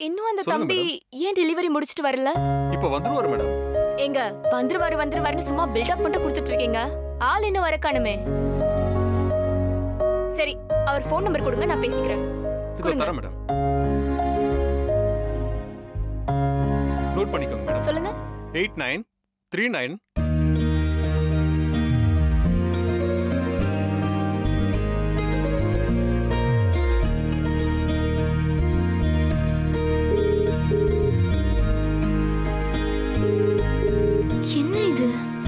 இன்னும் அந்த சொல்லுங்க, தம்பி ஏன் டெலிவரி முடிச்சிட்டு வரல இப்போ வந்துருவாரு மேடம் எங்க வந்துருவாரு வந்துருவாருன்னு சும்மா பில்டப் பண்ணிட்டு கொடுத்துட்டு இருக்கீங்க ஆள் இன்னும் வர காணுமே சரி அவர் ஃபோன் நம்பர் கொடுங்க நான் பேசிக்கிறேன் இதோ கொடுங்க. தரேன் மேடம் நோட் பண்ணிக்கோங்க மேடம் சொல்லுங்க எயிட் நைன் த்ரீ நைன் என்ன இது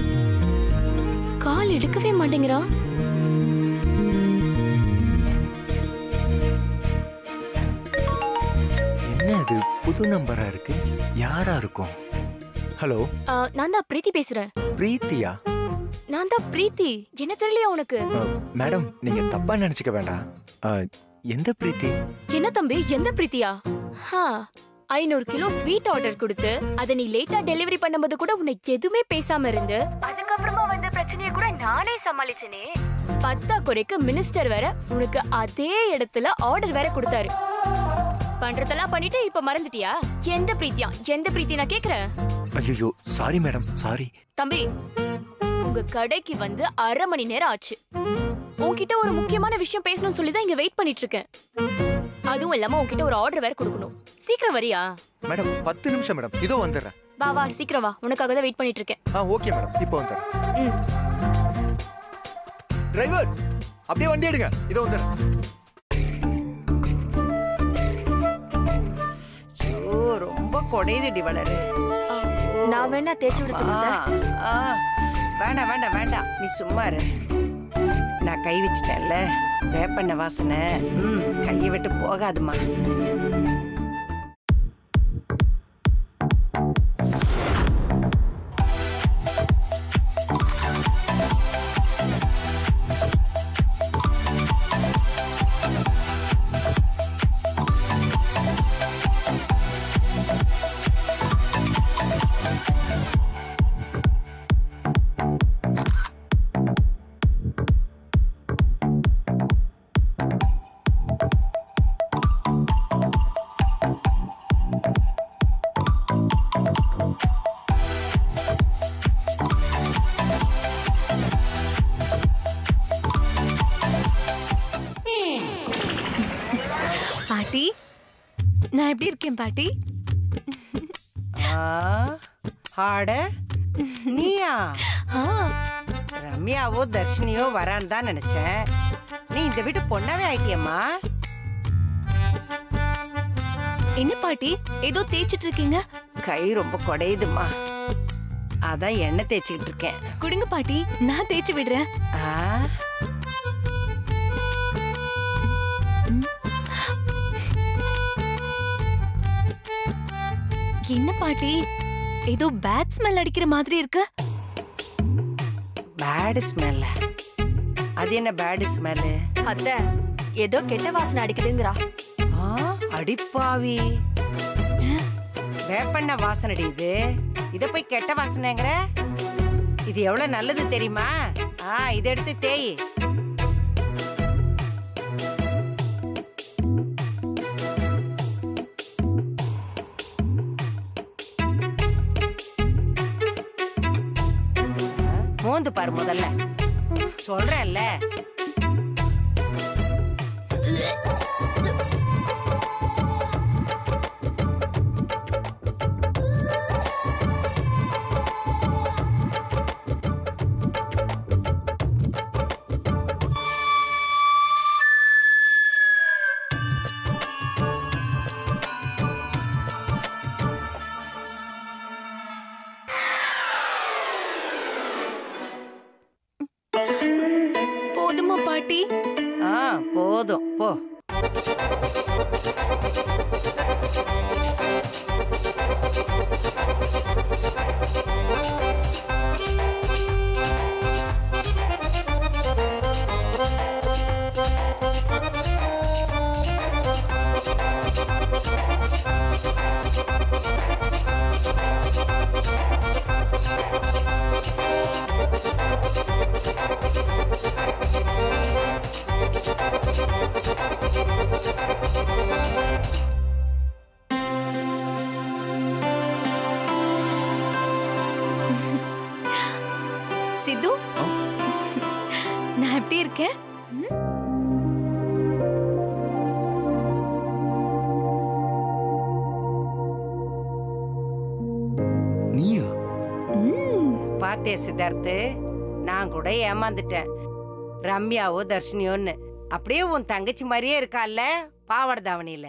கால் எடுக்கவே மாட்டேங்கிறான் என்ன இது புது நம்பரா இருக்கு யாரா இருக்கும் ஹலோ ஆ, நான் தான் பிரீத்தி பேசுறேன் பிரீத்தியா நான் தான் பிரீத்தி என்ன தெரியலையா உனக்கு அஹ், மேடம் நீங்க தப்பா நினைச்சுக்க வேண்டாம் அஹ், எந்த பிரீத்தி என்ன தம்பி எந்த பிரீத்தியா ஹா ஐநூறு கிலோ ஸ்வீட் ஆர்டர் கொடுத்து அதை நீ லேட்டா டெலிவரி பண்ணும்போது கூட உன்னை எதுவுமே பேசாம இருந்து அதுக்கப்புறமா வந்த பிரச்சனைய கூட நானே சமாளிச்சனே பத்தா குறைக்கு மினிஸ்டர் வேற உனக்கு அதே இடத்துல ஆர்டர் வேற கொடுத்தாரு பண்றதெல்லாம் பண்ணிட்டு இப்ப மறந்துட்டியா எந்த பிரீத்தியா எந்த பிரீத்தி நான் கேக்குறேன் ஐயோ சாரி மேடம் சாரி தம்பி உங்க கடைக்கு வந்து அரை மணி நேரம் ஆச்சு உன்கிட்ட ஒரு முக்கியமான விஷயம் பேசணும்னு சொல்லி தான் இங்க வெயிட் பண்ணிட்டு இருக்கேன் அதுவும் இல்லாம உன்கிட்ட ஒரு ஆர்டர் வேற கொடுக்கணும் சீக்கிரம் வரியா மேடம் பத்து நிமிஷம் மேடம் இதோ வந்துடுறேன் வா வா சீக்கிரம் வா உனக்காக தான் வெயிட் பண்ணிட்டு இருக்கேன் ஆ ஓகே மேடம் இப்போ வந்துடுறேன் ம் டிரைவர் அப்படியே வண்டி எடுங்க இதோ வந்துடுறேன் ஐயோ ரொம்ப கொடையுதுடி வளரு நான் வேணா தேய்ச்சி ஆ, ஆ, வேண்டாம் வேண்டாம் வேண்டாம் நீ சும்மா இரு நான் கை வச்சிட்டேன்ல வேப்பெண்ண வாசனை ம் கையை விட்டு போகாதுமா பாட்டி நான் எப்படி இருக்கேன் பாட்டி ஆ, ஆட நீயா ஆ, ரம்யாவோ தர்ஷினியோ வரான்னு தான் நினைச்சேன் நீ இந்த வீட்டு பொண்ணாவே ஆயிட்டியம்மா என்ன பாட்டி ஏதோ தேய்ச்சிட்டு இருக்கீங்க கை ரொம்ப குடையுதுமா அதான் எண்ணெய் தேய்ச்சிக்கிட்டு இருக்கேன் குடுங்க பாட்டி நான் தேய்ச்சி விடுறேன் ஆ என்ன பாட்டி ஏதோ பேட் ஸ்மெல் அடிக்கிற மாதிரி இருக்கு பேடு ஸ்மெல்ல அது என்ன பேடு ஸ்மெல்லு அத்தை ஏதோ கெட்ட வாசனை அடிக்குதுங்கிறா ஆ, அடிப்பாவி வேப்பண்ண வாசனடி இது இத போய் கெட்ட வாசனைங்கிற இது எவ்வளவு நல்லது தெரியுமா ஆ இதை எடுத்து தேய் ஆ, மோந்து பாரு முதல்ல சொல்றேன்ல போதும் பாத்தே சித்தார்த்து நான் கூட ஏமாந்துட்டேன் ரம்யாவோ தர்ஷினியோன்னு அப்படியே உன் தங்கச்சி மாதிரியே இருக்கால்ல பாவாடை தாவணியில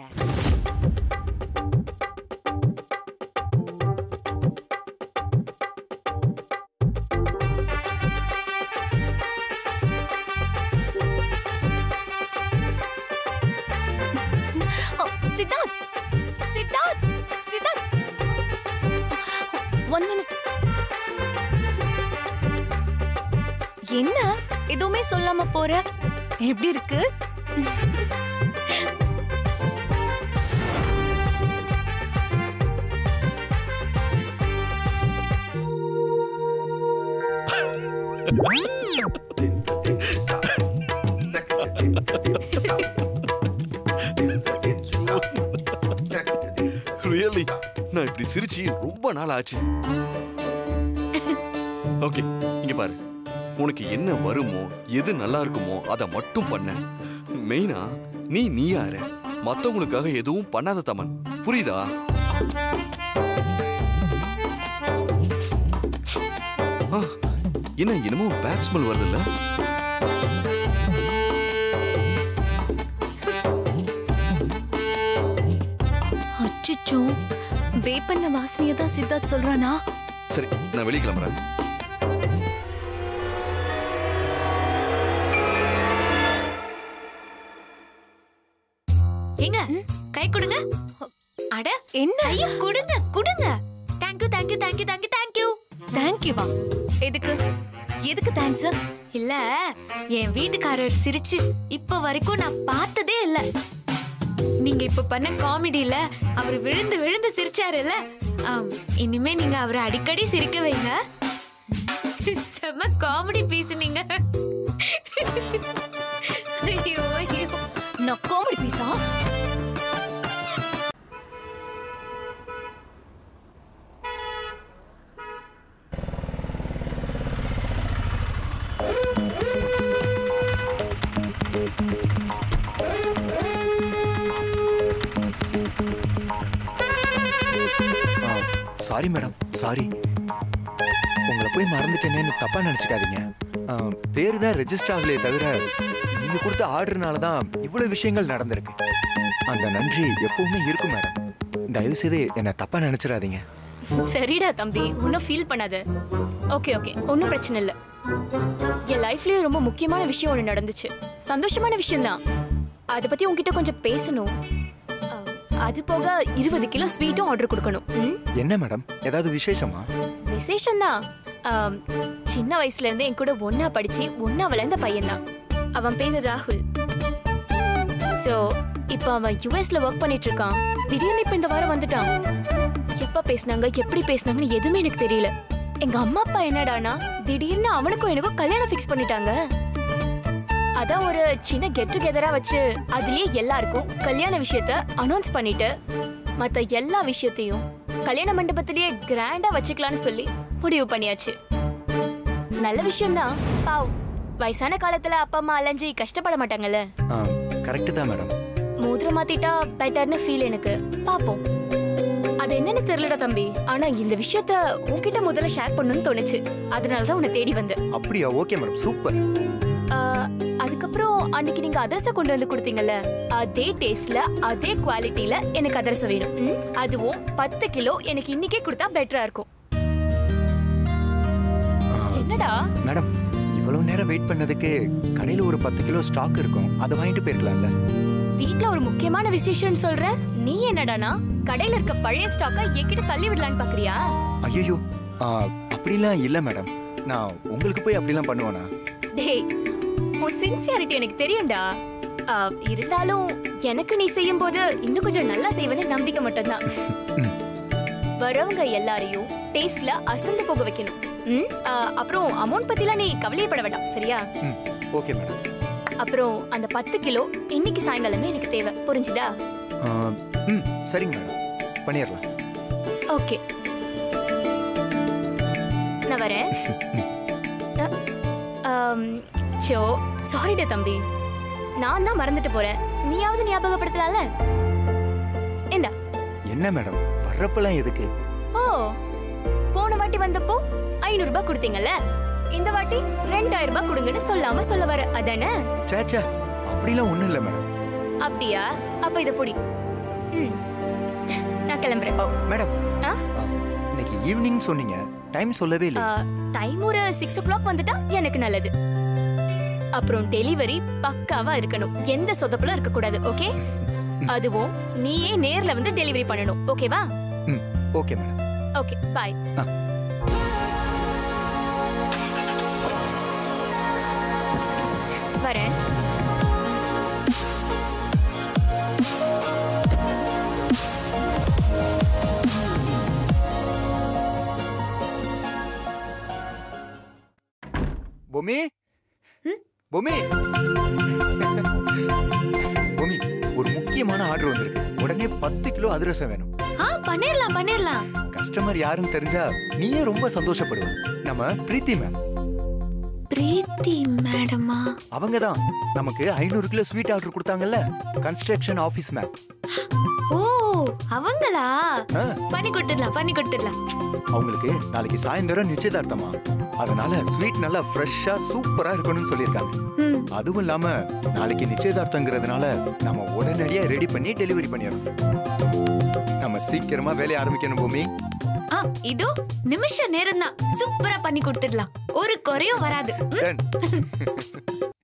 ஓ, சித்தார்த் சித்தார்த் சித்தார்த் ஒன் மினிட் என்ன எதுவுமே சொல்லாம போற எப்படி இருக்கு ரியலி நான் இப்படி சிரிச்சு ரொம்ப நாள் ஆச்சு ஓகே இங்க பாரு உனக்கு என்ன வருமோ எது நல்லா இருக்குமோ அதை மட்டும் பண்ண மெயினா நீ நீயாரு மத்தவங்களுக்காக எதுவும் பண்ணாத தமன் புரியுதா ஆ, என்ன என்னமோ பேட் ஸ்மெல் வருதுல்ல அச்சச்சோ வேப்பண்ண வாசனையை தான் சித்தார்த் சொல்றானா சரி நான் வெளியே கிளம்புறேன் ஏங்க கை கொடுங்க அட என்ன கைய கொடுங்க கொடுங்க thank you thank you thank you thank you thank you தேங்க்யூவா எதுக்கு எதுக்கு தேங்க்ஸ் இல்ல என் வீட்டுக்காரர் சிரிச்சு இப்ப வரைக்கும் நான் பார்த்ததே இல்ல நீங்க இப்ப பண்ண காமெடியில அவர் விழுந்து விழுந்து சிரிச்சாருல்ல ஆம், இனிமே நீங்க அவரை அடிக்கடி சிரிக்க வைங்க செம்ம காமெடி பீஸ் நீங்க ஐயோ ஐயோ நான் காமெடி பீஸா சாரி மேடம் சாரி உங்களை போய் மறந்துட்டேனேன்னு தப்பா நினைச்சுக்காதீங்க ஆ, பேரு தான் ரெஜிஸ்டர் ஆகலையே தவிர நீங்க கொடுத்த ஆர்டர்னால தான் இவ்வளவு விஷயங்கள் நடந்திருக்கு அந்த நன்றி எப்பவுமே இருக்கும் மேடம் தயவு செய்து என்னை தப்பா நினைச்சிடாதீங்க சரிடா தம்பி ஒன்றும் ஃபீல் பண்ணாத ஓகே ஓகே ஒன்றும் பிரச்சனை இல்லை என் லைஃப்லயும் ரொம்ப முக்கியமான விஷயம் ஒன்று நடந்துச்சு சந்தோஷமான விஷயம்தான் அதை பத்தி உன்கிட்ட கொஞ்சம் பேசணும் அஹ், அது போக இருபது கிலோ ஸ்வீட்டும் ஆர்டர் கொடுக்கணும் ம்? என்ன மேடம் ஏதாவது விசேஷமா விசேஷம்தான் ஆம், சின்ன வயசுல இருந்து என் கூட ஒன்னா படிச்சு ஒன்னா வளர்ந்த பையன்தான் அவன் பேரு ராகுல் சோ இப்போ அவன் யுஎஸ்ல ஒர்க் பண்ணிட்டு இருக்கான் திடீர்னு இப்ப இந்த வாரம் வந்துட்டான் எப்ப பேசுனாங்க எப்படி பேசுனாங்கன்னு எதுவுமே எனக்கு தெரியல எங்க அம்மா அப்பா என்னடானா திடீர்னு அவனுக்கும் எனக்கும் கல்யாணம் ஃபிக்ஸ் பண்ணிட்டாங்க அதான் ஒரு சின்ன கெட் டுகெதரா வச்சு அதுலயே எல்லாருக்கும் கல்யாண விஷயத்த அனௌன்ஸ் பண்ணிட்டு மத்த எல்லா விஷயத்தையும் கல்யாண மண்டபத்திலேயே கிராண்டா வச்சுக்கலாம்னு சொல்லி முடிவு பண்ணியாச்சு நல்ல விஷயம்தான் பாவ் வயசான காலத்துல அப்பா அம்மா அலைஞ்சு கஷ்டப்பட மாட்டாங்கல்ல கரெக்டு தான் மேடம் மோதிரம் மாத்திட்டா பெட்டர்னு ஃபீல் எனக்கு பாப்போம் அது என்னன்னு தெரியலடா தம்பி ஆனா இந்த விஷயத்த உன்கிட்ட முதல்ல ஷேர் பண்ணணும்னு தோணுச்சு அதனாலதான் உன்னை தேடி வந்தேன் அப்படியா ஓகே மேடம் சூப்பர் ஆஹ், அதுக்கப்புறம் அன்னைக்கு நீங்க அதிரசம் கொண்டு வந்து கொடுத்தீங்கல்ல அதே டேஸ்ட்ல அதே குவாலிட்டில எனக்கு அதிரசம் வேணும் ம்? அதுவும் பத்து கிலோ எனக்கு இன்னைக்கே கொடுத்தா பெட்டரா இருக்கும் என்னடா மேடம் இவ்வளவு நேரம் வெயிட் பண்ணதுக்கு கடையில ஒரு பத்து கிலோ ஸ்டாக் இருக்கும் அதை வாங்கிட்டு போயிருக்கலாம்ல வீட்ல ஒரு முக்கியமான விசேஷம்னு சொல்ற நீ என்னடானா கடையில இருக்க பழைய ஸ்டாக்க என்கிட்ட தள்ளி விடலான்னு பாக்குறியா ஐயோ அப்படிலாம் இல்ல மேடம் நான் உங்களுக்கு போய் அப்படிலாம் பண்ணுவேனா டேய் உன் சின்சியாரிட்டி எனக்கு தெரியும்டா ஆ, இருந்தாலும் எனக்கு நீ செய்யும் போது இன்னும் கொஞ்சம் நல்லா செய்வேன்னு நம்பிக்கை மட்டும்தான் வரவங்க எல்லாரையும் டேஸ்ட்ல அசந்து போக வைக்கணும் ம்? ஆ, அப்புறம் அமௌண்ட் பத்திலாம் நீ கவலையப்பட வேண்டாம் சரியா ம் ஓகே மேடம் அப்புறம் அந்த பத்து கிலோ இன்னைக்கு சாயங்காலமே எனக்கு தேவை புரிஞ்சுதா ஆ, ம் சரிங்க மேடம் பண்ணிடலாம் ஓகே நான் வரேன் அ, ஆம், சோ சாரிடா தம்பி நான் தான் மறந்துட்டு போறேன் நீயாவது ஞாபகப்படுத்தலாம்ல இந்தா என்ன மேடம் வர்றப்பெல்லாம் எதுக்கு ஓ போன வாட்டி வந்தப்போ ஐநூறு ரூபாய் கொடுத்தீங்கல்ல இந்த வாட்டி ரெண்டாயிரம் ரூபாய் கொடுங்கன்னு சொல்லாம சொல்ல வர அதானே சேச்சா அப்படிலாம் ஒண்ணும் இல்லை மேடம் அப்படியா அப்ப இத பொடி ம் நான் கிளம்புறேன் மேடம் ஆ? இன்னைக்கு ஈவினிங் சொன்னீங்க டைம் சொல்லவே இல்லை டைம் ஒரு சிக்ஸ் ஓ கிளாக் வந்துட்டா எனக்கு நல்லது அப்புறம் டெலிவரி பக்காவா இருக்கணும் எந்த சொதப்பலும் இருக்க கூடாது ஓகே அதுவும் நீயே நேர்ல வந்து டெலிவரி பண்ணணும் ஓகேவா ம் ஓகே மேடம் ஓகே பாய் ஆ. வரேன் பொம்மி பொம்மி பொம்மி ஒரு முக்கியமான ஆர்டர் வந்திருக்கு உடனே பத்து கிலோ அதிரசம் வேணும் ஆ பண்ணிரலாம் பண்ணிரலாம் கஸ்டமர் யாருன்னு தெரிஞ்சா நீயே ரொம்ப சந்தோஷப்படுவ நம்ம பிரீத்தி மேம் பிரீத்தி மேடமா அவங்க தான் நமக்கு ஐநூறு கிலோ ஸ்வீட் ஆர்டர் கொடுத்தாங்கல்ல கன்ஸ்ட்ரக்ஷன் ஆபீஸ் மேம் ஓ அவங்களா ஆ. பண்ணி கொடுத்துடலாம் பண்ணி கொடுத்துடலாம் அவங்களுக்கு நாளைக்கு சாயந்தரம் நிச்சயதார்த்தமா அதனால ஸ்வீட் நல்லா ஃப்ரெஷ்ஷா சூப்பரா இருக்கணும்னு சொல்லியிருக்காங்க ம் அதுவும் இல்லாம நாளைக்கு நிச்சயதார்த்தங்கிறதுனால நம்ம உடனடியா ரெடி பண்ணி டெலிவரி பண்ணிடணும் நம்ம சீக்கிரமா வேலையை ஆரம்பிக்கணும் பூமி ஆ இதோ நிமிஷ நேரம் தான் சூப்பரா பண்ணி கொடுத்துடலாம் ஒரு குறையும் வராது ம், Done.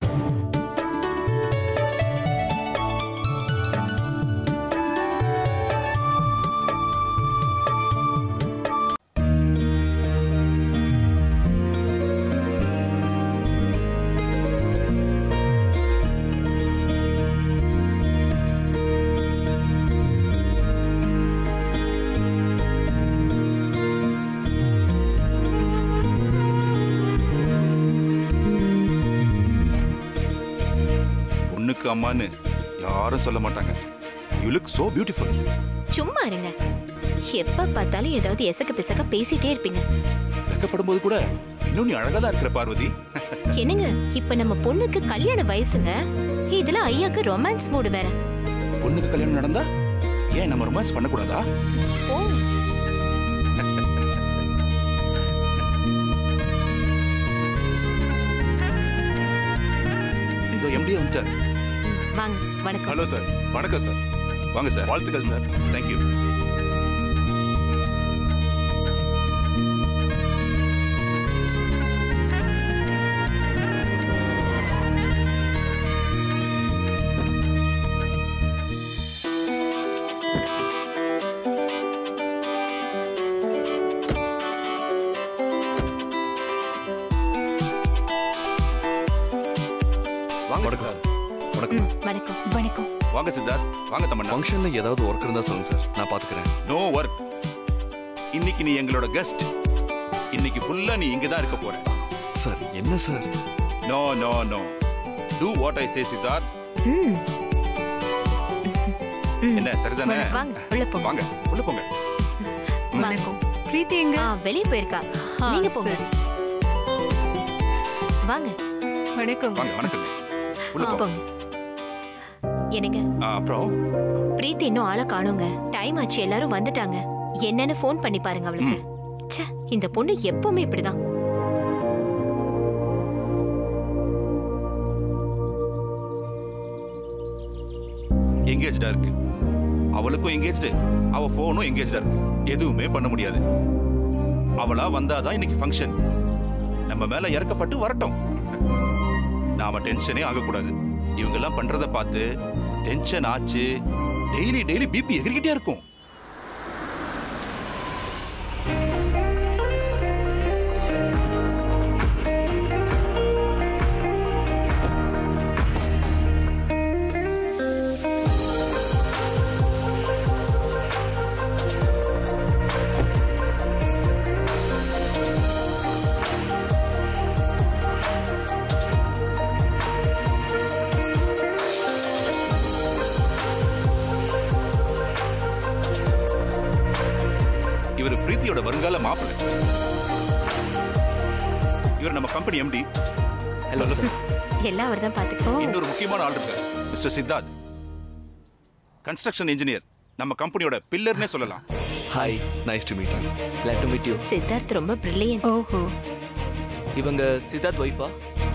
பொண்ணுக்கு அம்மான்னு யாரும் சொல்ல மாட்டாங்க யூ லுக் சோ பியூட்டிஃபுல் சும்மா இருங்க எப்ப பார்த்தாலும் ஏதாவது எசக்க பிசக்க பேசிட்டே இருப்பீங்க வெக்கப்படும் போது கூட இன்னும் நீ அழகா தான் இருக்கிற பார்வதி என்னங்க இப்ப நம்ம பொண்ணுக்கு கல்யாண வயசுங்க இதுல ஐயாக்கு ரொமான்ஸ் மூடு வேற பொண்ணுக்கு கல்யாணம் நடந்தா ஏன் நம்ம ரொமான்ஸ் பண்ணக்கூடாதா ஓ இதோ எம்டி வந்துட்டார் வாங்க வணக்கம் ஹலோ சார் வணக்கம் சார் வாங்க சார் வாழ்த்துக்கள் சார் தேங்க்யூ வாங்க வணக்கம் சார் சார் வணக்கம் வணக்கம் வணக்கம் வாங்க சித்தார்த் வாங்க தம்மண்ணா ஃபங்க்ஷன்ல ஏதாவது ஒர்க் இருந்தா சொல்லுங்க சார் நான் பாத்துக்கிறேன் நோ ஒர்க் இன்னைக்கு நீ எங்களோட கெஸ்ட் இன்னைக்கு ஃபுல்லா நீ இங்க தான் இருக்க போற சார் என்ன sir no no no do what I say Siddharth ம் ம். என்ன சரிதானே வாங்க உள்ள போங்க வாங்க உள்ள போங்க வணக்கம் பிரீத்தி எங்க ஆ வெளிய போயிருக்கா ஆ, நீங்க போங்க சரி. வாங்க வணக்கம் வாங்க வணக்கம் உள்ள ஆ, போங்க போங்க என்னங்க ஆ, அப்புறம் பிரீத்தி இன்னும் ஆளை காணோங்க டைம் ஆச்சு எல்லாரும் வந்துட்டாங்க என்னன்னு ஃபோன் பண்ணி பாருங்க அவளுக்கு ச்சே இந்த பொண்ணு எப்பவுமே இப்படிதான் எங்கேஜ்டா இருக்கு அவளுக்கும் எங்கேஜ்டு அவ போனும் எங்கேஜ்டா இருக்கு எதுவுமே பண்ண முடியாது அவளா வந்தாதான் இன்னைக்கு ஃபங்க்ஷன் நம்ம மேல இறக்கப்பட்டு வரட்டும் நாம டென்ஷனே ஆகக்கூடாது இவங்க எல்லாம் பண்றத பார்த்து டென்ஷன் ஆச்சு டெய்லி டெய்லி பிபி எகிரிக்கிட்டே இருக்கும் இவர் பிரீத்தியோட வருங்கால மாப்பிள்ளை இவர் நம்ம கம்பெனி எம்டி ஹலோ எல்லாம் அவர் தான் பாத்துக்கோ இன்னொரு முக்கியமான ஆள் இருக்கார் மிஸ்டர் சித்தார்த் கன்ஸ்ட்ரக்ஷன் இன்ஜினியர் நம்ம கம்பெனியோட பில்லர்னே சொல்லலாம் hi nice to meet glad to meet you Siddharth ரொம்ப பிரில்லியன்ட் ஓஹோ இவங்க சித்தார்த் ஒய்ஃபா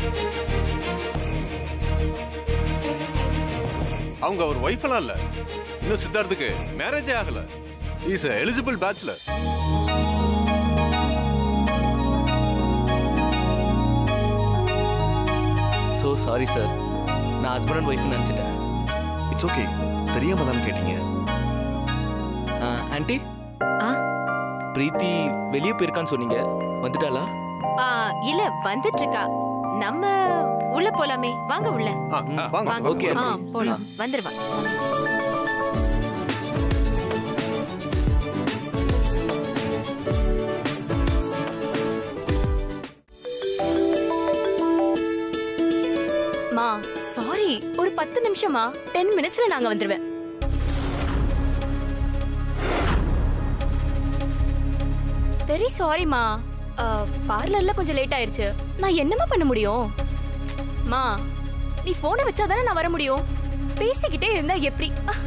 அவங்க அவர் ஒய்ஃப் எல்லாம் இல்ல இன்னும் சித்தார்த்துக்கு மேரேஜே ஆகல is eligible bachelor so sorry sir நான் ஹஸ்பண்ட் அண்ட் ஒய்ஃப்னு நினச்சிட்டேன் இட்ஸ் ஓகே தெரியாம தானே கேட்டீங்க ஆண்டி ஆ பிரீத்தி வெளியே போயிருக்கான்னு சொன்னீங்க வந்துட்டாளா ஆ, இல்ல வந்துட்டு இருக்கா நம்ம உள்ள போலாமே வாங்க உள்ள வாங்க வாங்க ஓகே ஆ போலாம் வந்துருவா மா சாரி ஒரு பத்து நிமிஷமா டென் மினிட்ஸ்ல நாங்க வந்துருவேன் வெரி சாரிம்மா பார்லர்ல கொஞ்சம் லேட் ஆயிருச்சு நான் என்னம்மா பண்ண முடியும் மா நீ போனை வச்சாதானே நான் வர முடியும் பேசிக்கிட்டே இருந்தா எப்படி அஹ்,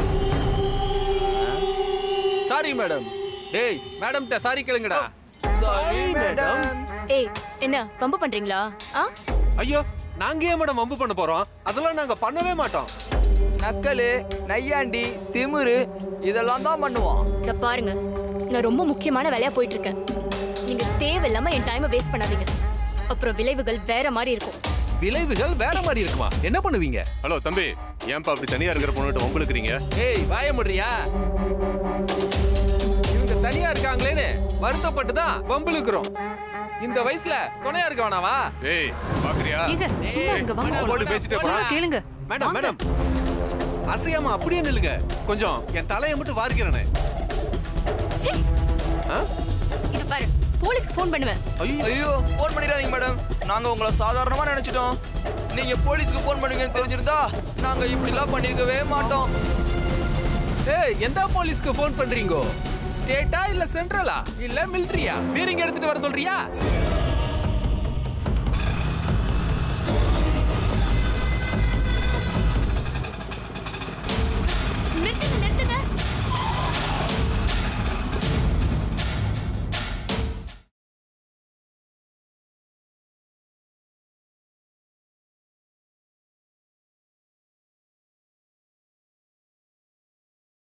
சாரி மேடம் டேய் மேடம் சாரி கேளுங்கடா சாரி மேடம் ஏய் என்ன பம்பு பண்றீங்களா ஆ ஐயோ நாங்க ஏன் மேடம் வம்பு பண்ண போறோம் அதெல்லாம் நாங்க பண்ணவே மாட்டோம் நக்கலு நையாண்டி திமிரு இதெல்லாம் தான் பண்ணுவான் இத பாருங்க நான் ரொம்ப முக்கியமான வேலையா போயிட்டு இருக்கேன் நீங்க தேவையில்லாம என் டைமை வேஸ்ட் பண்ணாதீங்க அப்புறம் விளைவுகள் வேற மாதிரி இருக்கும் விளைவுகள் வேற மாதிரி இருக்குமா என்ன பண்ணுவீங்க ஹலோ தம்பி ஏன்பா அப்படி தனியா இருக்கிற பொண்ணுகிட்ட வம்பு இருக்கிறீங்க ஏய் வாய முடியா இவங்க தனியா இருக்காங்களேன்னு வருத்தப்பட்டு தான் வம்பிழுக்கிறோம் இந்த வயசுல துணையா இருக்க வேணாவா ஏய் பாக்குறியா ஏங்க சும்மா இருங்க வாங்க போட்டு போலாம். பேசிட்டே சும்மா போறா. கேளுங்க மேடம் வாங்க. மேடம் அசையாம அப்படியே நில்லுங்க கொஞ்சம் என் தலையை மட்டும் வாரிக்கிறேனே ச்சே ஆ? இது பாரு போலீஸ்க்கு ஃபோன் பண்ணுவேன் ஐயோ ஐயோ ஃபோன் பண்ணிடாதீங்க மேடம் நாங்க உங்களை சாதாரணமா நினைச்சிட்டோம் நீங்க போலீஸ்க்கு ஃபோன் பண்ணுவீங்கன்னு தெரிஞ்சிருந்தா நாங்க இப்படிலாம் பண்ணிருக்கவே மாட்டோம் ஏய் எந்த போலீஸ்க்கு ஃபோன் பண்றீங்கோ ஸ்டேட்டா இல்ல சென்ட்ரலா இல்ல மிலிட்டரியா பீரிங் எடுத்துட்டு வர சொல்றியா